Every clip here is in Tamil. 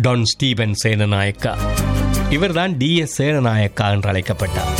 டான் ஸ்டீபன் சேனநாயக்கா இவர்தான் டி எஸ் சேனநாயக்கா என்று அழைக்கப்பட்டார்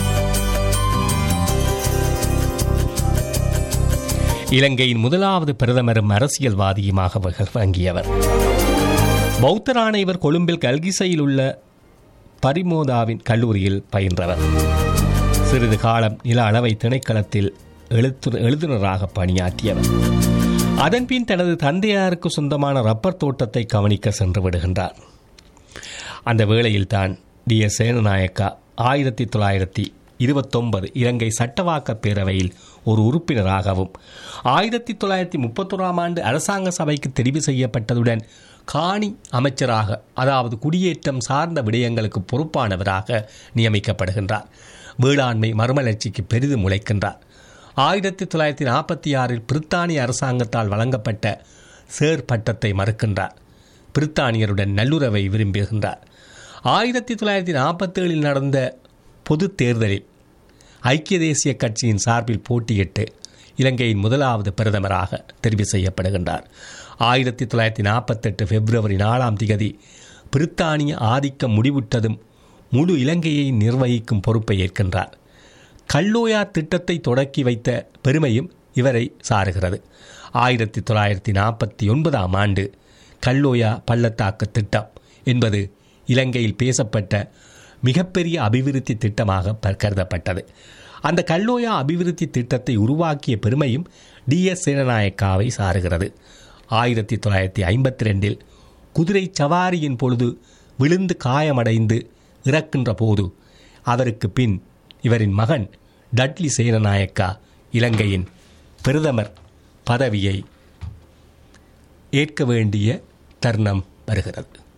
இலங்கையின் முதலாவது பிரதமரும் அரசியல்வாதியுமாக விளங்கியவர் பௌத்தரான இவர் கொழும்பில் கல்கிசையில் உள்ள பரிமோதாவின் கல்லூரியில் பயின்றவர் சிறிது காலம் நில அளவை திணைக்களத்தில் எழுத்து எழுதுனராக பணியாற்றியவர் அதன்பின் தனது தந்தையாருக்கு சொந்தமான ரப்பர் தோட்டத்தை கவனிக்க சென்று விடுகின்றார் அந்த வேளையில் தான் டி எஸ் சேனநாயக்கா ஆயிரத்தி தொள்ளாயிரத்தி இருபத்தொன்பது இலங்கை சட்டவாக்க பேரவையில் ஒரு உறுப்பினராகவும் ஆயிரத்தி தொள்ளாயிரத்தி முப்பத்தோராம் ஆண்டு அரசாங்க சபைக்கு தெரிவு செய்யப்பட்டதுடன் காணி அமைச்சராக அதாவது குடியேற்றம் சார்ந்த விடயங்களுக்கு பொறுப்பானவராக நியமிக்கப்படுகின்றார் வேளாண்மை மறுமலர்ச்சிக்கு பெரிதும் உழைக்கின்றார் ஆயிரத்தி தொள்ளாயிரத்தி நாற்பத்தி ஆறில் பிரித்தானிய அரசாங்கத்தால் வழங்கப்பட்ட சேர் பட்டத்தை மறுக்கின்றார் பிரித்தானியருடன் நல்லுறவை விரும்புகின்றார் ஆயிரத்தி தொள்ளாயிரத்தி நாற்பத்தேழில் நடந்த பொது தேர்தலில் ஐக்கிய தேசிய கட்சியின் சார்பில் போட்டியிட்டு இலங்கையின் முதலாவது பிரதமராக தெரிவு செய்யப்படுகின்றார் ஆயிரத்தி தொள்ளாயிரத்தி நாற்பத்தெட்டு பிப்ரவரி நாலாம் திகதி பிரித்தானிய ஆதிக்கம் முடிவுற்றதும் முழு இலங்கையை நிர்வகிக்கும் பொறுப்பை ஏற்கின்றார் கல்லோயா திட்டத்தை தொடக்கி வைத்த பெருமையும் இவரை சாருகிறது ஆயிரத்தி தொள்ளாயிரத்தி நாற்பத்தி ஒன்பதாம் ஆண்டு கல்லோயா பள்ளத்தாக்கு திட்டம் என்பது இலங்கையில் பேசப்பட்ட மிகப்பெரிய அபிவிருத்தி திட்டமாக கருதப்பட்டது அந்த கல்லோயா அபிவிருத்தி திட்டத்தை உருவாக்கிய பெருமையும் டி எஸ் சேனநாயக்காவை சாருகிறது ஆயிரத்தி தொள்ளாயிரத்தி ஐம்பத்தி ரெண்டில் குதிரை சவாரியின் பொழுது விழுந்து காயமடைந்து இறக்கின்ற போது அவருக்கு பின் இவரின் மகன் டட்லி சேனநாயக்கா இலங்கையின் பிரதமர் பதவியை ஏற்க வேண்டிய தருணம் வருகிறது